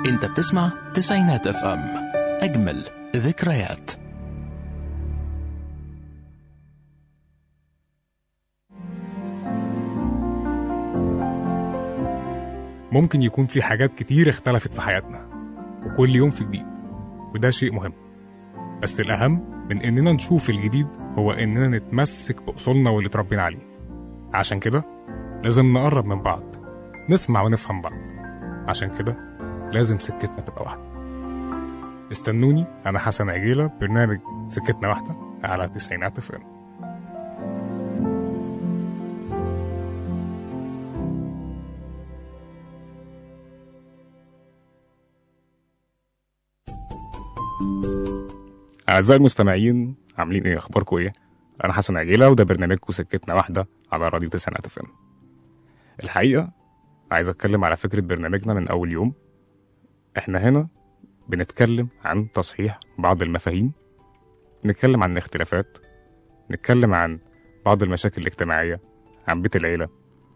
انت بتسمع تسعينات اف ام اجمل ذكريات ممكن يكون في حاجات كتير اختلفت في حياتنا وكل يوم في جديد وده شيء مهم بس الأهم من إننا نشوف الجديد هو إننا نتمسك بأصولنا واللي اتربينا عليه عشان كده لازم نقرب من بعض نسمع ونفهم بعض عشان كده لازم سكتنا تبقى واحدة استنوني أنا حسن عجيلة برنامج سكتنا واحدة على تسعينات اف ام أعزائي المستمعين عاملين إيه أخباركم إيه؟ أنا حسن عجيلة وده برنامجكم سكتنا واحدة على راديو تسعينات اف ام الحقيقة عايز أتكلم على فكرة برنامجنا من أول يوم إحنا هنا بنتكلم عن تصحيح بعض المفاهيم نتكلم عن الاختلافات نتكلم عن بعض المشاكل الاجتماعية عن بيت العيلة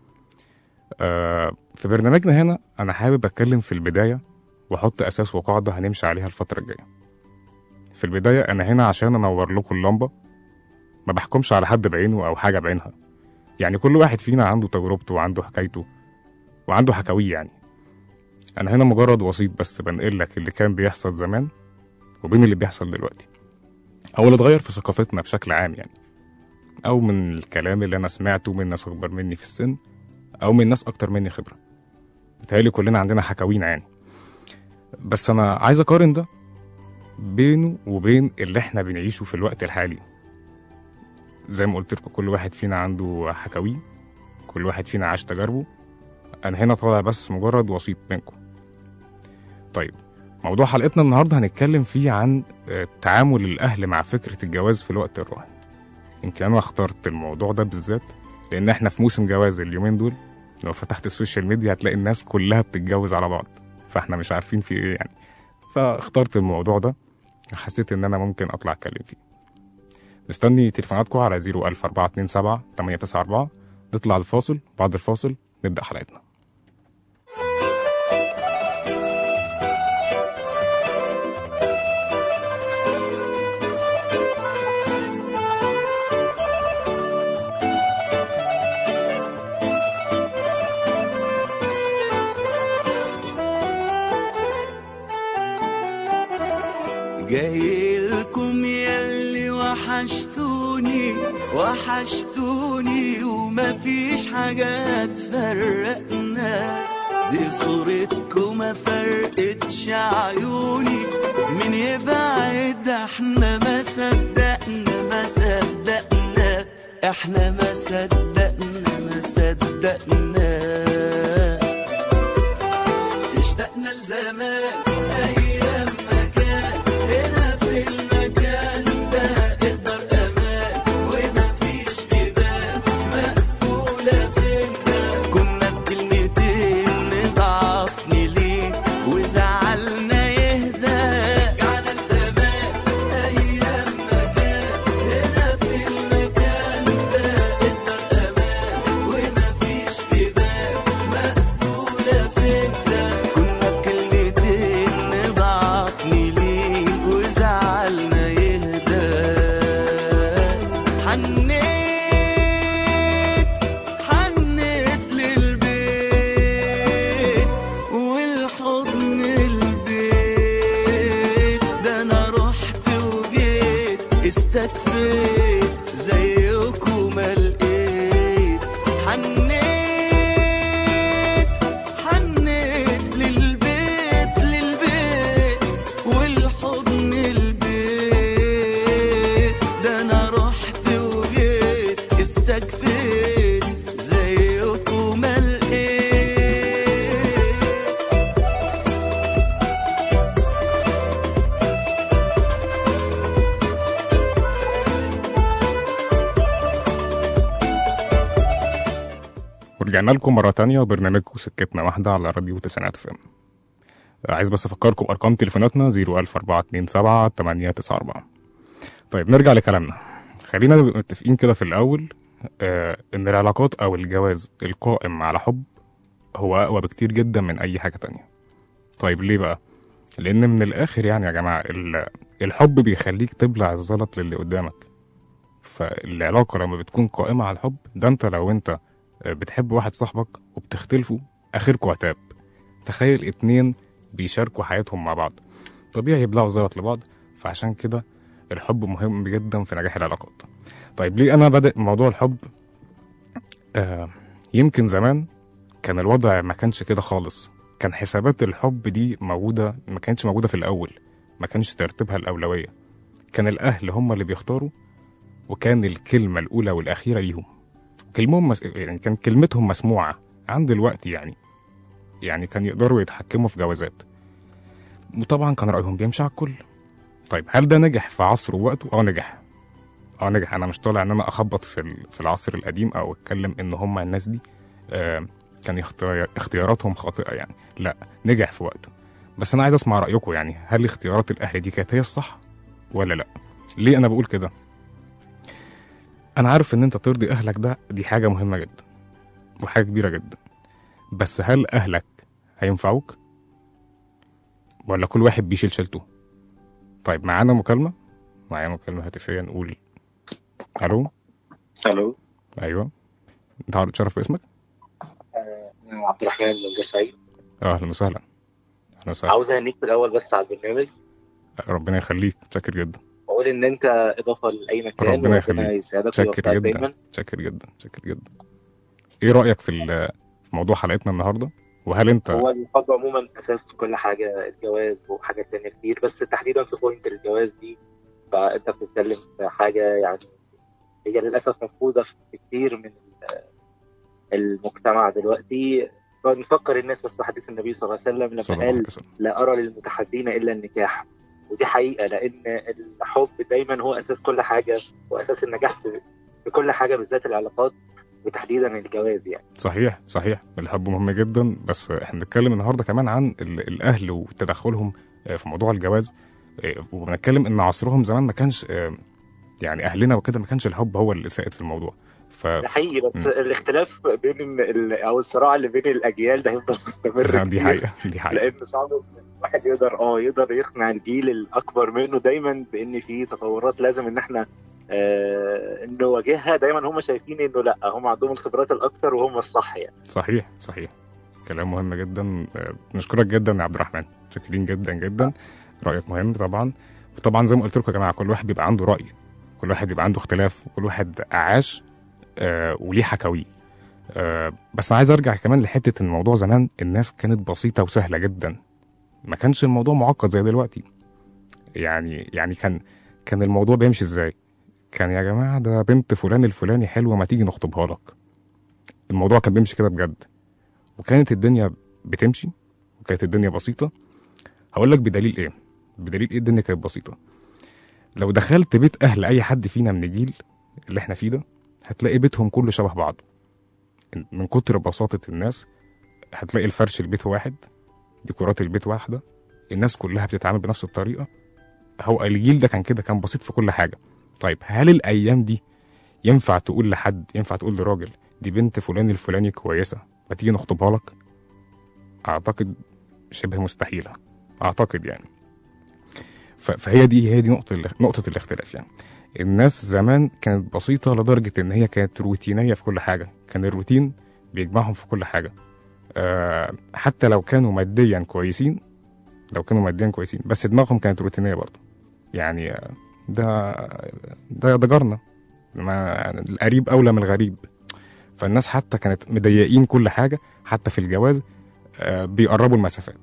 آه في برنامجنا هنا أنا حابب أتكلم في البداية وأحط أساس وقاعدة هنمشي عليها الفترة الجاية في البداية أنا هنا عشان أنور لكم اللمبة ما بحكمش على حد بعينه أو حاجة بعينها يعني كل واحد فينا عنده تجربته وعنده حكايته وعنده حكاويه يعني أنا هنا مجرد وسيط بس بنقل لك اللي كان بيحصل زمان وبين اللي بيحصل دلوقتي أو اللي اتغير في ثقافتنا بشكل عام يعني أو من الكلام اللي أنا سمعته من ناس أكبر مني في السن أو من ناس أكتر مني خبرة بيتهيألي كلنا عندنا حكاوينا يعني بس أنا عايز أقارن ده بينه وبين اللي احنا بنعيشه في الوقت الحالي زي ما قلت لكم كل واحد فينا عنده حكاويه كل واحد فينا عاش تجاربه انا هنا طالع بس مجرد وسيط بينكم طيب موضوع حلقتنا النهارده هنتكلم فيه عن آه، تعامل الاهل مع فكره الجواز في الوقت الراهن يمكن انا اخترت الموضوع ده بالذات لان احنا في موسم جواز اليومين دول لو فتحت السوشيال ميديا هتلاقي الناس كلها بتتجوز على بعض فاحنا مش عارفين في ايه يعني فاخترت الموضوع ده حسيت ان انا ممكن اطلع اتكلم فيه مستني تليفوناتكم على 01427 894 نطلع الفاصل بعد الفاصل نبدا حلقتنا جايلكم ياللي وحشتوني وحشتوني ومفيش حاجة تفرقنا دي صورتكم ما فرقتش عيوني من يبعد احنا ما صدقنا ما صدقنا احنا ما صدقنا ما صدقنا اشتقنا لزمان ايام مكان هنا في المكان ده اقدر امان ومفيش بيبان مقفوله فينا كنا بكلمتين نضعف نلين وزعلنا يهدى رجعنا لزمان ايام مكان هنا في المكان ده اقدر امان ومفيش بيبان مقفوله فينا كنا بكلمتين نضعف نلين وزعلنا يهدى حنيت حنيت للبيت والحضن البيت ده انا رحت وجيت استكفيت زيكم ما لقيت حنيت حنيت للبيت للبيت والحضن البيت ده انا رحت وجيت استكفيت زيكم ما لقيت ورجعنا لكم مرة تانية وبرنامجكم سكتنا واحدة على راديو تسعينات اف ام عايز بس افكركم بارقام تليفوناتنا 01427 894 طيب نرجع لكلامنا خلينا نبقى متفقين كده في الاول آه ان العلاقات او الجواز القائم على حب هو اقوى بكتير جدا من اي حاجة تانية طيب ليه بقى لان من الاخر يعني يا جماعه ال- الحب بيخليك تبلع الزلط للي قدامك فالعلاقه لما بتكون قائمه على الحب ده انت لو انت بتحب واحد صاحبك وبتختلفوا اخركوا عتاب تخيل اتنين بيشاركوا حياتهم مع بعض طبيعي يبلعوا زلط لبعض فعشان كده الحب مهم جدا في نجاح العلاقات طيب ليه انا بادئ موضوع الحب آه يمكن زمان كان الوضع ما كانش كده خالص كان حسابات الحب دي موجودة ما كانتش موجودة في الأول ما كانش ترتيبها الأولوية كان الأهل هم اللي بيختاروا وكان الكلمة الأولى والأخيرة ليهم كلمهم مس... يعني كان كلمتهم مسموعة عن دلوقتي يعني يعني كان يقدروا يتحكموا في جوازات وطبعا كان رأيهم بيمشي على الكل طيب هل ده نجح في عصره ووقته؟ اه نجح اه نجح انا مش طالع ان انا اخبط في ال- في العصر القديم او اتكلم ان هم الناس دي آه كان اختيار- اختياراتهم خاطئه يعني لا نجح في وقته بس انا عايز اسمع رايكم يعني هل اختيارات الاهل دي كانت هي الصح ولا لا ليه انا بقول كده انا عارف ان انت ترضي اهلك ده دي حاجه مهمه جدا وحاجه كبيره جدا بس هل اهلك هينفعوك ولا كل واحد بيشيل شيلته طيب معانا مكالمه معايا مكالمه هاتفيه نقول الو الو ايوه انت عارف تشرف باسمك آه، أنا عبد الرحمن من الجسعي اهلا وسهلا اهلا وسهلا عاوز اهنيك في الاول بس على البرنامج ربنا يخليك شاكر جدا واقول ان انت اضافه لاي مكان ربنا وربنا يخليك. يسعدك شاكر ويوفقك جدا دايما شاكر جدا شاكر جدا ايه رايك في ال- في موضوع حلقتنا النهارده وهل انت هو الحب عموما اساس في كل حاجه الجواز وحاجات تانية كتير بس تحديدا في بوينت الجواز دي فانت بتتكلم في حاجه يعني هي للاسف مفقوده في كتير من ال- المجتمع دلوقتي فنفكر الناس بس بحديث النبي صلى الله عليه وسلم لما صلى الله عليه قال وسلم لا أرى للمتحدين إلا النكاح ودي حقيقة لأن الحب دايما هو أساس كل حاجة وأساس النجاح في في كل حاجة بالذات العلاقات وتحديدا الجواز يعني صحيح صحيح الحب مهم جدا بس احنا بنتكلم النهارده كمان عن ال- الاهل وتدخلهم آه، في موضوع الجواز آه، وبنتكلم ان عصرهم زمان ما كانش آه، يعني اهلنا وكده ما كانش الحب هو اللي سائد في الموضوع ف ده حقيقي بس مم. الاختلاف بين ال- أو الصراع اللي بين الأجيال ده هيفضل مستمر دي كتير. حقيقه دي حقيقه لأن صعب إن الواحد يقدر اه يقدر يقنع الجيل الأكبر منه دايما بإن في تطورات لازم إن احنا آه نواجهها دايما هم شايفين إنه لا هم عندهم الخبرات الأكتر وهم الصح يعني صحيح صحيح كلام مهم جدا آه، بنشكرك جدا يا عبد الرحمن شاكرين جدا جدا رايك مهم طبعا وطبعا زي ما قلت لكم يا جماعه كل واحد بيبقى عنده راي كل واحد بيبقى عنده اختلاف وكل واحد عاش آه وليه حكاويه آه بس انا عايز ارجع كمان لحته ان الموضوع زمان الناس كانت بسيطه وسهله جدا ما كانش الموضوع معقد زي دلوقتي يعني يعني كان كان الموضوع بيمشي ازاي كان يا جماعه ده بنت فلان الفلاني حلوه ما تيجي نخطبها لك الموضوع كان بيمشي كده بجد وكانت الدنيا بتمشي وكانت الدنيا بسيطه هقول لك بدليل ايه بدليل ايه الدنيا كانت بسيطه لو دخلت بيت اهل اي حد فينا من الجيل اللي احنا فيه ده هتلاقي بيتهم كله شبه بعض من كتر بساطه الناس هتلاقي الفرش البيت واحد ديكورات البيت واحده الناس كلها بتتعامل بنفس الطريقه هو الجيل ده كان كده كان بسيط في كل حاجه طيب هل الايام دي ينفع تقول لحد ينفع تقول لراجل دي بنت فلان الفلاني كويسه ما تيجي نخطبها لك اعتقد شبه مستحيله اعتقد يعني ف- فهي دي هي دي نقطه ال- نقطه الاختلاف يعني الناس زمان كانت بسيطه لدرجه ان هي كانت روتينيه في كل حاجه كان الروتين بيجمعهم في كل حاجه أه حتى لو كانوا ماديا كويسين لو كانوا ماديا كويسين بس دماغهم كانت روتينيه برضه يعني آه، ده ده ده جارنا ما يعني القريب اولى من الغريب فالناس حتى كانت مضيقين كل حاجه حتى في الجواز آه، بيقربوا المسافات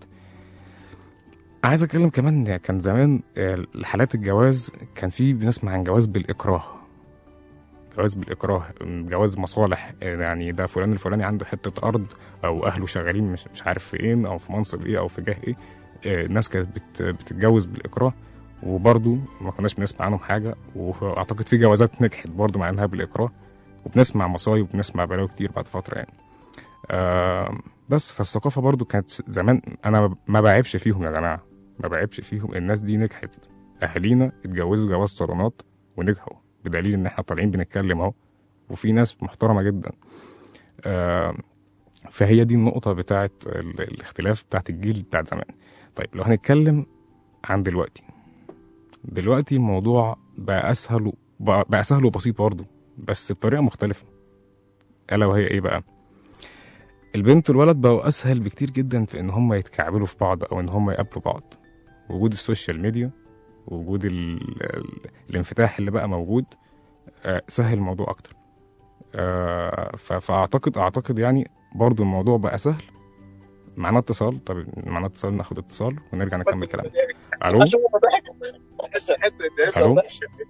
عايز اتكلم كمان كان زمان آه، حالات الجواز كان في بنسمع عن جواز بالاكراه جواز بالاكراه جواز مصالح آه، يعني ده فلان الفلاني عنده حته ارض او اهله شغالين مش مش عارف في ايه او في منصب ايه او في جاه ايه آه، الناس كانت بت بتتجوز بالاكراه وبرضه ما كناش بنسمع عنهم حاجه واعتقد في جوازات نجحت برضه مع انها بالاكراه وبنسمع مصايب وبنسمع بلاوي كتير بعد فتره يعني آه بس فالثقافه برضو كانت زمان انا ما بعيبش فيهم يا جماعه ما بعيبش فيهم الناس دي نجحت اهالينا اتجوزوا جواز صالونات ونجحوا بدليل ان احنا طالعين بنتكلم اهو وفي ناس محترمه جدا آه فهي دي النقطه بتاعت ال- الاختلاف بتاعت الجيل بتاعت زمان طيب لو هنتكلم عن دلوقتي دلوقتي الموضوع بقى اسهل و- بقى بقى سهل وبسيط برضه بس بطريقه مختلفه الا وهي ايه بقى البنت والولد بقوا اسهل بكتير جدا في ان هم يتكعبلوا في بعض او ان هم يقابلوا بعض وجود السوشيال ميديا وجود ال... ال... الانفتاح اللي بقى موجود آه، سهل الموضوع اكتر آه، ف... فاعتقد اعتقد يعني برضو الموضوع بقى سهل معانا اتصال طب معانا اتصال ناخد اتصال ونرجع نكمل كلام الو الو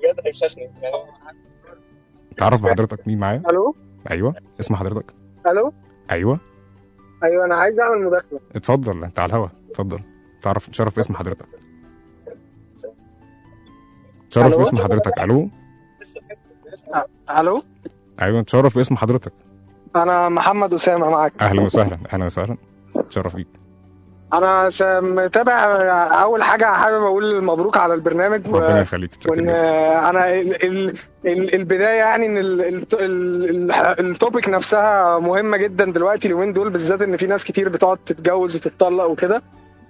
تعرف بحضرتك مين معايا الو ايوه اسم حضرتك الو ايوه ايوه انا عايز اعمل مداخله اتفضل انت على الهوا اتفضل تعرف تشرف باسم حضرتك تشرف ألو؟ باسم حضرتك الو الو ايوه تشرف باسم حضرتك انا محمد اسامه معاك اهلا وسهلا اهلا وسهلا تشرف بيك انا س- متابع اول حاجه حابب اقول مبروك على البرنامج و- ربنا يخليك شكرا وان جدا. انا ال ال ال البدايه يعني ان ال- ال- ال- ال- التوبيك نفسها مهمه جدا دلوقتي اليومين دول بالذات ان في ناس كتير بتقعد تتجوز وتتطلق وكده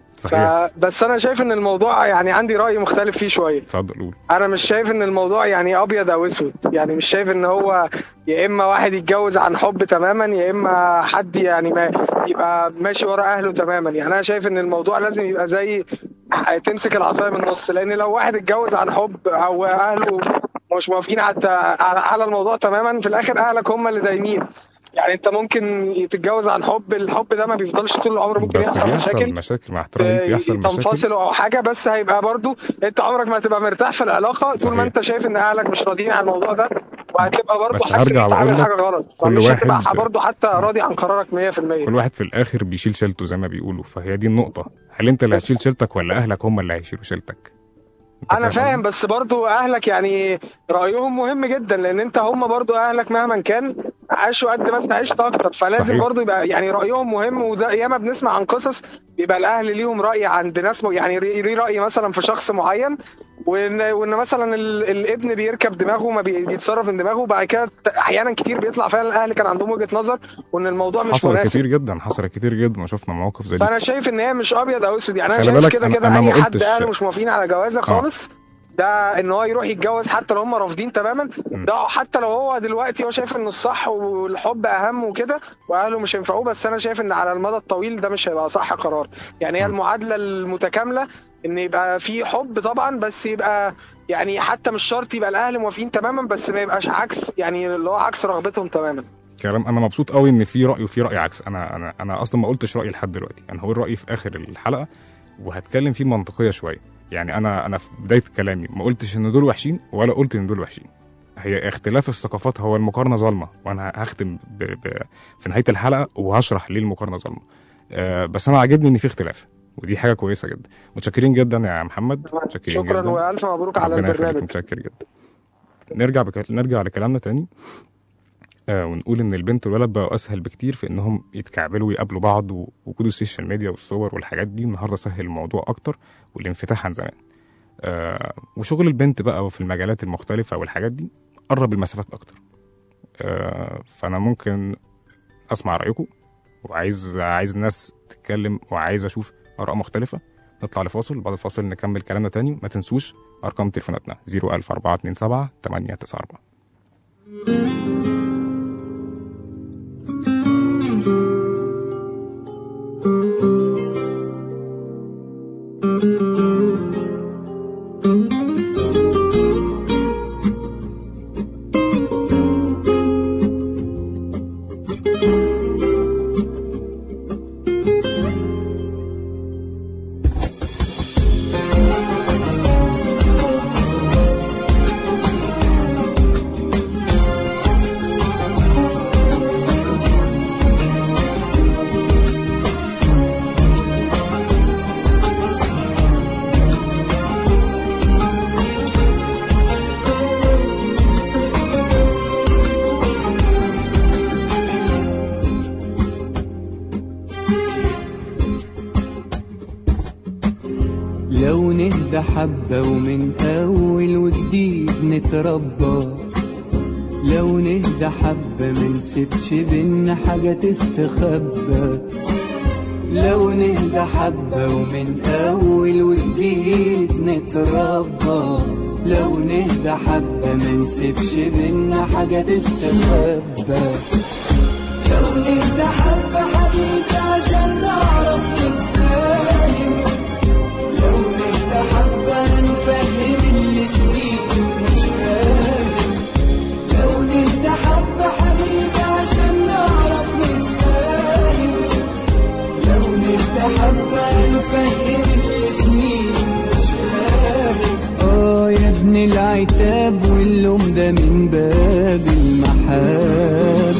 صحيح بس انا شايف ان الموضوع يعني عندي راي مختلف فيه شويه اتفضل قول انا مش شايف ان الموضوع يعني ابيض او اسود يعني مش شايف ان هو يا اما واحد يتجوز عن حب تماما يا اما حد يعني ما يبقى ماشي ورا اهله تماما يعني انا شايف ان الموضوع لازم يبقى زي تمسك العصايه من النص لان لو واحد اتجوز عن حب او اهله مش موافقين حتى على على الموضوع تماما في الاخر اهلك هم اللي دايمين يعني انت ممكن تتجوز عن حب الحب ده ما بيفضلش طول العمر ممكن بس يحصل مشاكل بيحصل مشاكل مع احترامي ليك بيحصل مشاكل تنفصلوا او حاجه بس هيبقى برضو انت عمرك ما هتبقى مرتاح في العلاقه طول صحيح. ما انت شايف ان اهلك مش راضيين عن الموضوع ده وهتبقى برضو بس حاسس هرجع انك عامل وأقول لك حاجه غلط كل فمش واحد- هتبقى برضو حتى راضي عن قرارك 100% كل واحد في الاخر بيشيل شيلته زي ما بيقولوا فهي دي النقطه هل انت اللي بس- هتشيل شيلتك ولا اهلك هم اللي هيشيلوا شيلتك أنت انا فاهم قصدي؟ بس برضو اهلك يعني رايهم مهم جدا لان انت هم برضو اهلك مهما كان عاشوا قد ما انت عشت اكتر فلازم صحيح. برضو يبقى يعني رايهم مهم وده ياما بنسمع عن قصص بيبقى الاهل ليهم راي عند ناس م- يعني ليه ليه راي مثلا في شخص معين وان وان مثلا ال- الابن بيركب دماغه ما بي- بيتصرف من دماغه وبعد كده ت- احيانا كتير بيطلع فعلا الاهل كان عندهم وجهه نظر وان الموضوع مش حصل مناسب كتير جدا حصل كتير جدا وشفنا مواقف زي دي فانا شايف ان هي مش ابيض او اسود يعني انا خلي شايف بالك كده أنا- كده أنا ما اي حد قلتش- اهله مش موافقين على جوازه خالص ده ان هو يروح يتجوز حتى لو هم رافضين تماما م. ده حتى لو هو دلوقتي هو شايف انه الصح والحب اهم وكده واهله مش هينفعوه بس انا شايف ان على المدى الطويل ده مش هيبقى صح قرار يعني هي م. المعادله المتكامله ان يبقى في حب طبعا بس يبقى يعني حتى مش شرط يبقى الاهل موافقين تماما بس ما يبقاش عكس يعني اللي هو عكس رغبتهم تماما كلام انا مبسوط قوي ان في راي وفي راي عكس انا انا انا اصلا ما قلتش رايي لحد دلوقتي انا هقول رايي في اخر الحلقه وهتكلم فيه منطقيه شويه يعني انا انا في بدايه كلامي ما قلتش ان دول وحشين ولا قلت ان دول وحشين هي اختلاف الثقافات هو المقارنه ظالمه وانا هختم ب... ب... في نهايه الحلقه وهشرح ليه المقارنه ظالمه أه بس انا عاجبني ان في اختلاف ودي حاجه كويسه جدا متشكرين جدا يا محمد متشكرين شكرا جدا والف مبروك على ربنا يخليك البرنامج متشكر جدا نرجع بك... نرجع لكلامنا تاني آه ونقول ان البنت والولد بقوا اسهل بكتير في انهم يتكعبلوا ويقابلوا بعض ووجود السوشيال ميديا والصور والحاجات دي النهارده سهل الموضوع اكتر والانفتاح عن زمان آه وشغل البنت بقى وفي المجالات المختلفه والحاجات دي قرب المسافات اكتر آه فانا ممكن اسمع رايكم وعايز عايز الناس تتكلم وعايز اشوف اراء مختلفه نطلع لفاصل بعد الفاصل نكمل كلامنا تاني ما تنسوش ارقام تليفوناتنا 01427 894 لو نهدى حبة ومن أول وجديد نتربى لو نهدى حبة منسيبش بينا حاجة تستخبى لو نهدى حبة ومن أول وجديد نتربى لو نهدى حبة ما نسيبش بينا حاجة تستخبى لو نهدى حبة حبيبي عشان نعرف نتفاهم لو نهدى حبة نفهم اللي سنين مش فاهم لو نهدى حبة حبيبي عشان نعرف نتفاهم لو نهدى حبة نفهم اللي سنين مش فاهم اه يا ابن العتاب واللوم ده من باب المحبة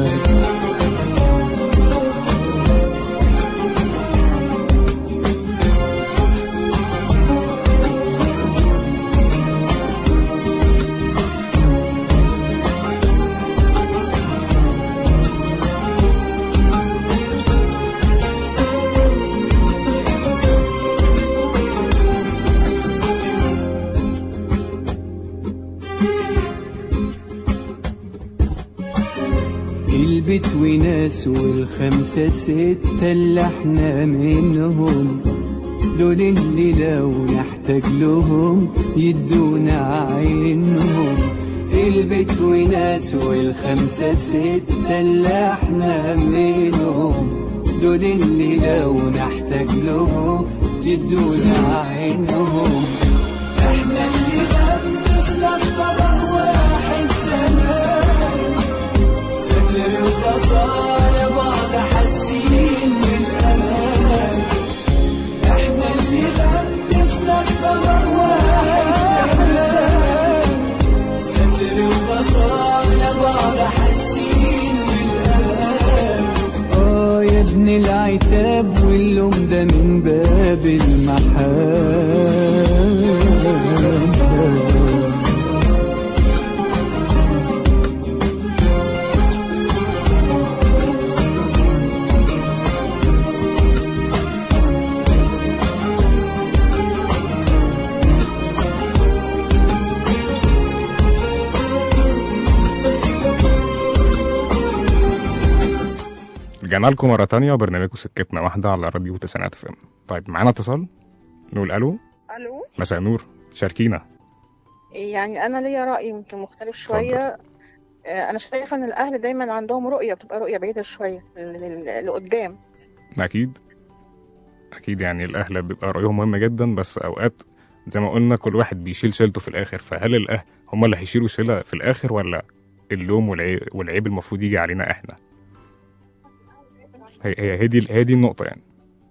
البيت وناس والخمسة ستة اللي احنا منهم دول اللي لو نحتاج لهم يدونا عينهم البيت وناس والخمسة ستة اللي احنا منهم دول اللي لو نحتاج لهم يدونا عينهم احنا اللي لبسنا الطبق واحد زمان ستر وبطالة بعض حاسين بالأمان احنا اللي لبسنا الطبق واحد زمان ستر وبطالة بعض حاسين بالأمان اه يا ابن العتاب واللوم ده من باب المحبة رجعنا لكم مرة تانية وبرنامجكم سكتنا واحدة على راديو تسعينات اف ام طيب معانا اتصال نقول الو الو مساء النور شاركينا يعني انا ليا راي يمكن مختلف شويه آه، انا شايفه ان الاهل دايما عندهم رؤيه بتبقى رؤيه بعيده شويه لل- لل- لقدام اكيد اكيد يعني الاهل بيبقى رايهم مهم جدا بس اوقات زي ما قلنا كل واحد بيشيل شيلته في الاخر فهل الاهل هم اللي هيشيلوا شيله في الاخر ولا اللوم والعيب, والعيب المفروض يجي علينا احنا هي هي هي دي هي دي النقطه يعني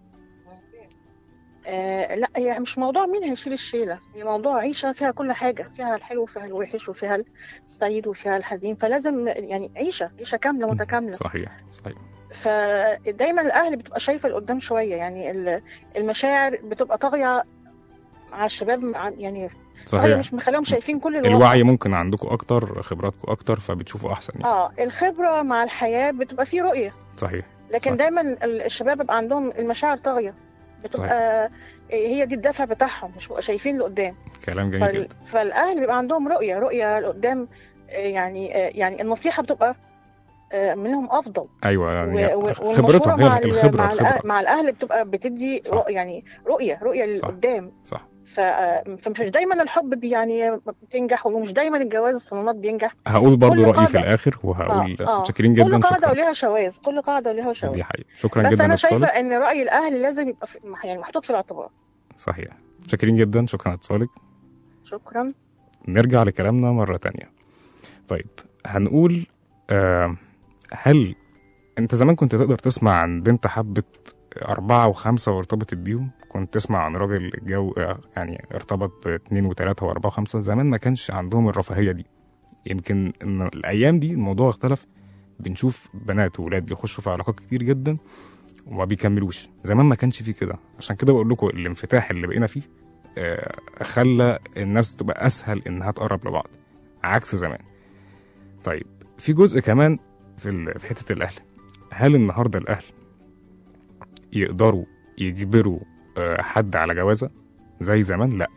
آه لا هي مش موضوع مين هيشيل الشيله هي موضوع عيشه فيها كل حاجه فيها الحلو وفيها الوحش وفيها السعيد وفيها الحزين فلازم يعني عيشه عيشه كامله متكامله صحيح صحيح فدايما الاهل بتبقى شايفه لقدام شويه يعني ال- المشاعر بتبقى طاغيه على الشباب مع- يعني طاغيه صحيح مش مخليهم شايفين كل الواقع الوعي ممكن عندكم اكتر خبراتكم اكتر فبتشوفوا احسن يعني اه الخبره مع الحياه بتبقى فيه رؤيه صحيح لكن صح. دايما ال- الشباب بيبقى عندهم المشاعر طاغيه بتبقى هي دي الدافع بتاعهم مش بيبقوا شايفين لقدام كلام جميل فال... جدا فالاهل بيبقى عندهم رؤيه رؤيه لقدام آه، يعني آه، يعني النصيحه بتبقى آه، منهم افضل ايوه يعني و- و- خبرتهم والمشوره مع هي ال- الخبره مع, الخبره الأهل مع الاهل بتبقى بتدي صح. رؤ- يعني رؤيه رؤيه صح. لقدام صح ف... آه، فمش دايما الحب بي- يعني بتنجح ومش دايما الجواز الصالونات بينجح هقول برضو كل رايي في قاعدة- الاخر وهقول آه، آه. متشكرين جدا كل قاعده شكرا وليها شواذ كل قاعده وليها شواذ دي حقيقة شكرا بس جدا انا شايفه لاتصالك ان راي الاهل لازم يبقى في يعني محطوط في الاعتبار صحيح متشكرين جدا شكرا لاتصالك شكرا نرجع لكلامنا مرة تانية طيب هنقول آه هل انت زمان كنت تقدر تسمع عن بنت حبت أربعة وخمسة وارتبطت بيهم كنت تسمع عن راجل الجو آه، يعني ارتبط باتنين وتلاتة وأربعة وخمسة زمان ما كانش عندهم الرفاهية دي يمكن إن الأيام دي الموضوع اختلف بنشوف بنات وولاد بيخشوا في علاقات كتير جدا وما بيكملوش زمان ما كانش فيه كده عشان كده بقول لكم الانفتاح اللي بقينا فيه آه، خلى الناس تبقى اسهل انها تقرب لبعض عكس زمان طيب في جزء كمان في ال- في حته الاهل هل النهارده الاهل يقدروا يجبروا آه، حد على جوازه زي زمان لا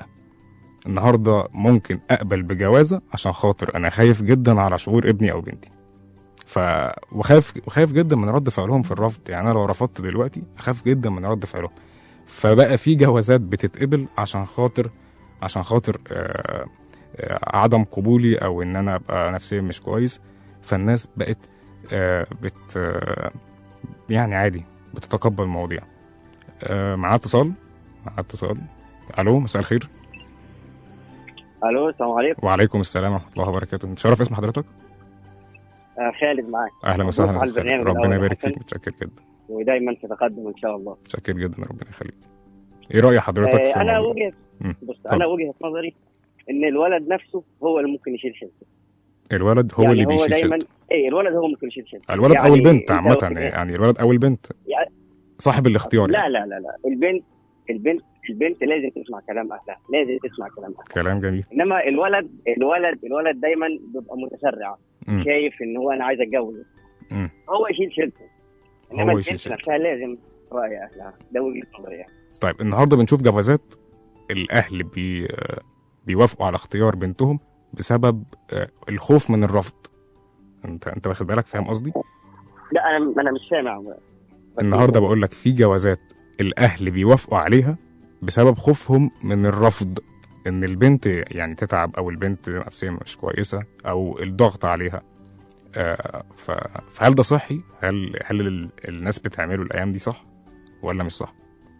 النهارده ممكن اقبل بجوازه عشان خاطر انا خايف جدا على شعور ابني او بنتي ف وخايف وخايف جدا من رد فعلهم في الرفض يعني انا لو رفضت دلوقتي اخاف جدا من رد فعلهم فبقى في جوازات بتتقبل عشان خاطر عشان خاطر آه، آه، عدم قبولي او ان انا ابقى نفسيا مش كويس فالناس بقت آه، بت آه، يعني عادي بتتقبل المواضيع آه، معانا اتصال معانا اتصال الو مساء الخير الو السلام عليكم وعليكم السلام ورحمه الله وبركاته متشرف اسم حضرتك آه خالد معاك اهلا مبروك وسهلا على أستاذ خالد. البرنامج ربنا الأول يبارك حسن. فيك متشكر جدا ودايما في تقدم ان شاء الله متشكر جدا ربنا يخليك ايه راي حضرتك في آه انا الموضوع؟ وجهه مم. بص اتفضل. انا وجهه نظري ان الولد نفسه هو اللي ممكن يشيل شيلته الولد هو يعني اللي هو بيشيل دايما شيلته ايه الولد هو ممكن يشيل شيلته الولد يعني او البنت أنت عامه لو- يعني الولد او البنت يعني صاحب الاختيار لا يعني. لا لا لا البنت البنت البنت لازم تسمع كلام اهلها لازم تسمع كلام اهلها كلام جميل انما الولد الولد الولد دايما بيبقى متسرع مم. شايف ان هو انا عايز اتجوز مم. هو يشيل شيلته هو انما يشيل البنت شيلته. نفسها لازم راي اهلها ده وجهه نظري يعني طيب النهارده بنشوف جوازات الاهل بي بيوافقوا على اختيار بنتهم بسبب آه، الخوف من الرفض انت انت واخد بالك فاهم قصدي لا انا انا مش سامع النهارده بقول لك في جوازات الاهل بيوافقوا عليها بسبب خوفهم من الرفض ان البنت يعني تتعب او البنت نفسيا مش كويسه او الضغط عليها آه، ف- فهل ده صحي هل هل ال- الناس بتعمله الايام دي صح ولا مش صح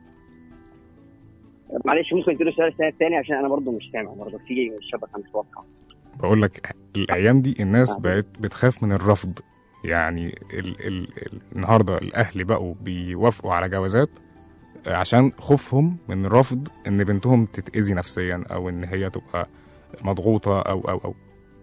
معلش ممكن تقول السؤال الثاني الثاني عشان انا برضو مش سامع برضو في الشبكه مش واضحه بقول لك الايام دي الناس آه. بقت بتخاف من الرفض يعني ال ال ال النهارده الاهل بقوا بيوافقوا على جوازات عشان خوفهم من الرفض ان بنتهم تتاذي نفسيا او ان هي تبقى مضغوطه او او او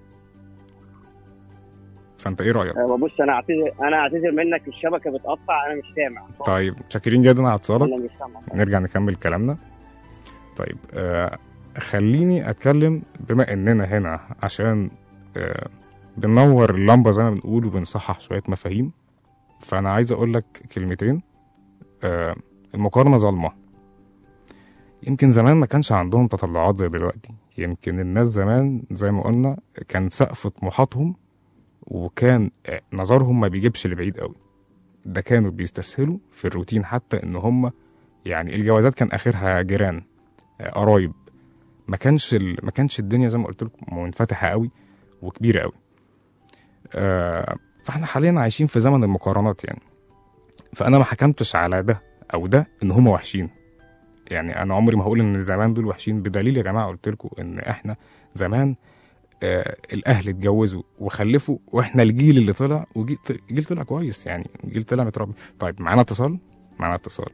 فانت ايه رايك أه، بص انا اعتذر انا اعتذر منك الشبكه بتقطع انا مش سامع طيب متشكرين جدا على اتصالك انا مش سامع نرجع نكمل كلامنا طيب آه خليني اتكلم بما اننا هنا عشان آه بننور اللمبه زي ما بنقول وبنصحح شويه مفاهيم فانا عايز اقول لك كلمتين آه المقارنه ظالمه يمكن زمان ما كانش عندهم تطلعات زي دلوقتي يمكن الناس زمان زي ما قلنا كان سقف طموحاتهم وكان آه، نظرهم ما بيجيبش لبعيد قوي ده كانوا بيستسهلوا في الروتين حتى ان هم يعني الجوازات كان اخرها جيران آه، قرايب ما كانش ال... ما كانش الدنيا زي ما قلت لكم منفتحه قوي وكبيره قوي آه فاحنا حاليا عايشين في زمن المقارنات يعني فانا ما حكمتش على ده او ده ان هم وحشين يعني انا عمري ما هقول ان زمان دول وحشين بدليل يا جماعه قلت لكم ان احنا زمان آه الاهل اتجوزوا وخلفوا واحنا الجيل اللي طلع وجيل جيل طلع كويس يعني جيل طلع متربي طيب معانا اتصال معانا اتصال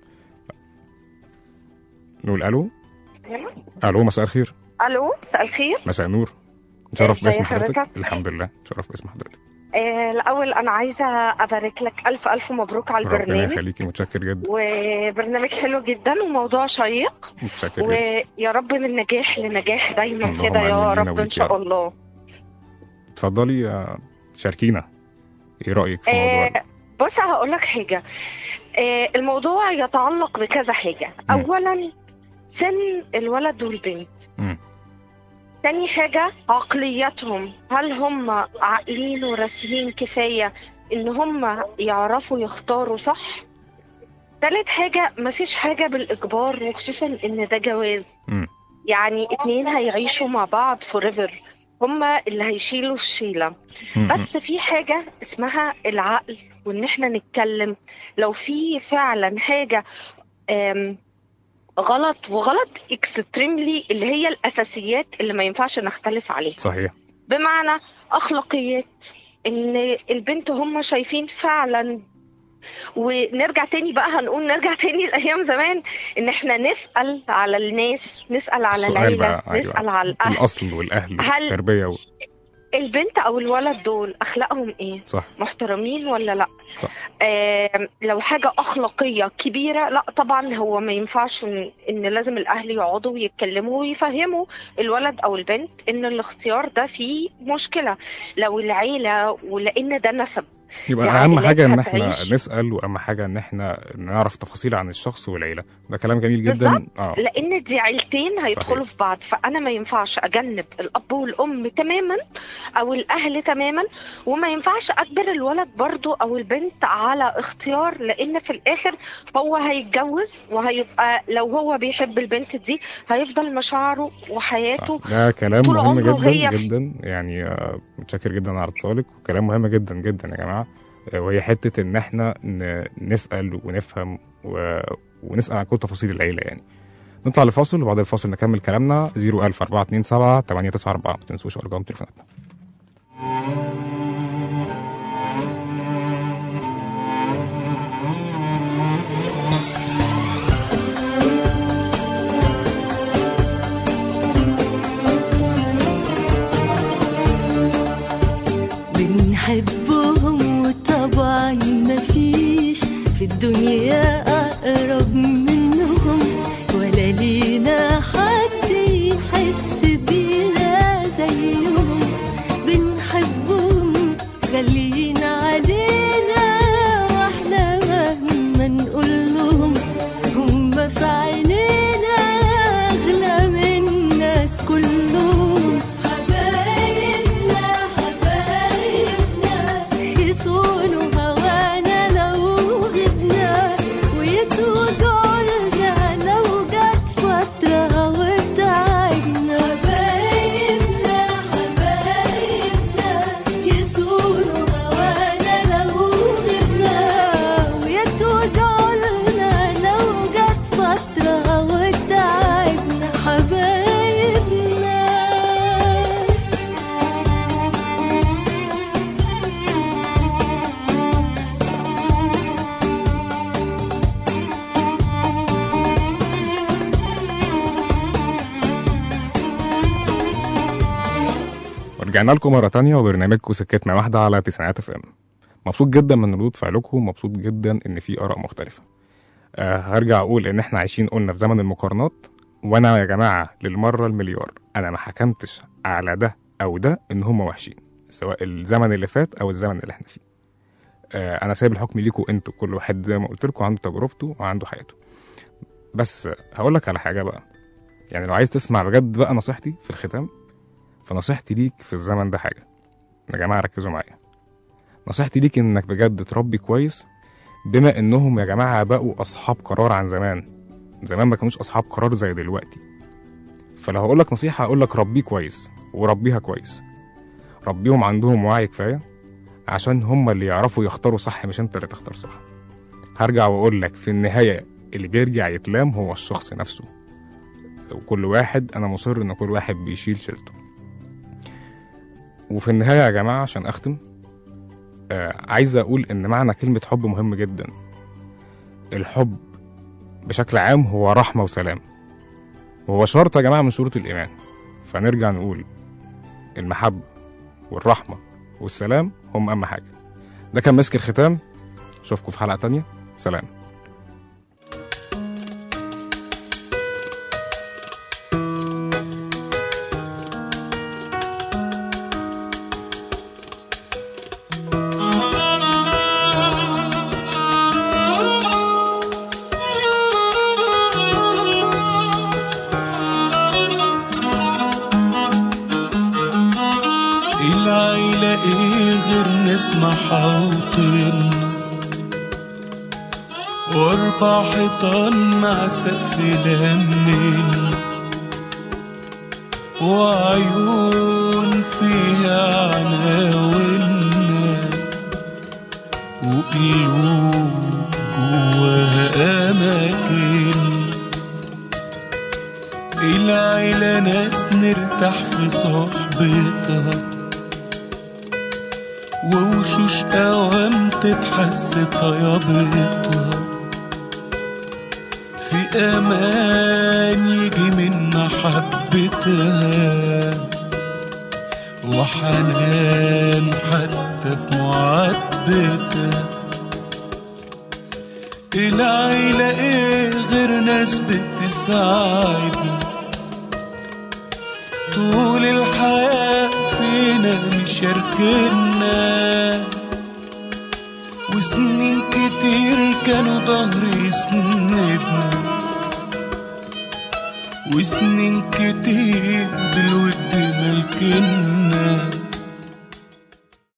نقول الو الو مساء الخير الو مساء الخير مساء النور نشرف ازي باسم حضرتك حضرتك؟ الحمد لله نشرف باسم حضرتك آه الاول انا عايزه ابارك لك الف الف مبروك على ربنا البرنامج يخليكي متشكر جدا وبرنامج حلو جدا وموضوع شيق متشكر جدا ويا رب من نجاح لنجاح دايما اللهم كده يا آمين لينا رب ان وليك يا شاء رب. الله اتفضلي آه، شاركينا ايه رايك في موضوع آه بص هقول لك حاجه آه الموضوع يتعلق بكذا حاجه مم. اولا سن الولد والبنت مم. تاني حاجة عقلياتهم هل هم عاقلين وراسمين كفاية ان هم يعرفوا يختاروا صح تالت حاجة مفيش حاجة بالإجبار وخصوصا ان ده جواز مم. يعني اتنين هيعيشوا مع بعض forever هما اللي هيشيلوا الشيلة مم. بس في حاجة اسمها العقل وان احنا نتكلم لو في فعلا حاجة آم، غلط وغلط اكستريملي اللي هي الاساسيات اللي ما ينفعش نختلف عليها صحيح بمعنى اخلاقيات ان البنت هم شايفين فعلا ونرجع تاني بقى هنقول نرجع تاني لايام زمان ان احنا نسال على الناس نسال على السؤال العيله بقى، أيوة. نسال على الاهل الاصل والاهل هل- والتربيه و... البنت او الولد دول اخلاقهم ايه صح محترمين ولا لا صح. آه لو حاجة أخلاقية كبيرة لا طبعا هو ما ينفعش إن, إن لازم الأهل يقعدوا ويتكلموا ويفهموا الولد أو البنت إن الاختيار ده فيه مشكلة لو العيلة ولأن ده نسب يبقى دي اهم عائلات حاجه ان احنا هتعيش. نسال واهم حاجه ان احنا نعرف تفاصيل عن الشخص والعيله ده كلام جميل جدا بالظبط. اه لان دي عيلتين هيدخلوا في بعض فانا ما ينفعش اجنب الاب والام تماما او الاهل تماما وما ينفعش اجبر الولد برضو او البنت على اختيار لان في الاخر هو هيتجوز وهيبقى لو هو بيحب البنت دي هيفضل مشاعره وحياته ده كلام طول مهم عمره جدا هي في- جدا يعني آه، متشكر جدا على اتصالك وكلام مهم جدا جدا يا جماعه آه، وهي حته ان احنا ن- نسال ونفهم و... ونسال عن كل تفاصيل العيله يعني نطلع لفاصل وبعد الفاصل نكمل كلامنا 01000 427 894 ما تنسوش ارقام تليفوناتنا بنحبهم وطبعا مفيش في الدنيا أقرب منهم ولا لينا حد يحس بينا زيهم بنحبهم غاليين علينا واحنا مهما نقول لهم هم في عينينا أغلى من الناس كلهم حبايبنا حبايبنا يصونوا هوانا لو غبنا ويتوجعوا لنا لو جت فترة وتعبنا حبايبنا حبايبنا يصونوا هوانا لو غبنا ويتوجعوا لنا لو جت فترة وتعبنا حبايبنا ورجعنا لكم مرة تانية وبرنامجكم سكتنا واحدة على تسعينات اف ام مبسوط جدا من ردود فعلكم مبسوط جدا ان في اراء مختلفة أه هرجع اقول ان احنا عايشين قلنا في زمن المقارنات وانا يا جماعة للمرة المليار انا ما حكمتش على ده او ده ان هم وحشين سواء الزمن اللي فات او الزمن اللي احنا فيه أه انا سايب الحكم ليكم انتوا كل واحد زي ما قلت لكم عنده تجربته وعنده حياته بس هقول لك على حاجة بقى يعني لو عايز تسمع بجد بقى نصيحتي في الختام فنصيحتي ليك في الزمن ده حاجة يا جماعة ركزوا معايا نصيحتي ليك انك بجد تربي كويس بما انهم يا جماعة بقوا اصحاب قرار عن زمان زمان ما كانوش اصحاب قرار زي دلوقتي فلو هقولك نصيحة هقولك ربيه كويس وربيها كويس ربيهم عندهم وعي كفاية عشان هم اللي يعرفوا يختاروا صح مش انت اللي تختار صح هرجع واقول لك في النهاية اللي بيرجع يتلام هو الشخص نفسه وكل واحد انا مصر ان كل واحد بيشيل شيلته وفي النهاية يا جماعة عشان أختم آه عايز أقول إن معنى كلمة حب مهم جدا الحب بشكل عام هو رحمة وسلام وهو شرط يا جماعة من شروط الإيمان فنرجع نقول المحبة والرحمة والسلام هم أهم حاجة ده كان مسك الختام أشوفكم في حلقة تانية سلام العيلة ايه غير نسمع حوطنا واربع حيطان مع سقف لمنا وعيون فيها عناونا وقلوب جواها أماكن العيلة ناس نرتاح في صحبتها ووشوش أوام تتحس طيابتها في أمان يجي من محبتها وحنان حتى في معاتبتها العيلة ايه غير ناس بتساعدنا طول الحياة فينا مشاركنا وسنين كتير كانوا ظهري يسندني وسنين كتير بالود ملكنا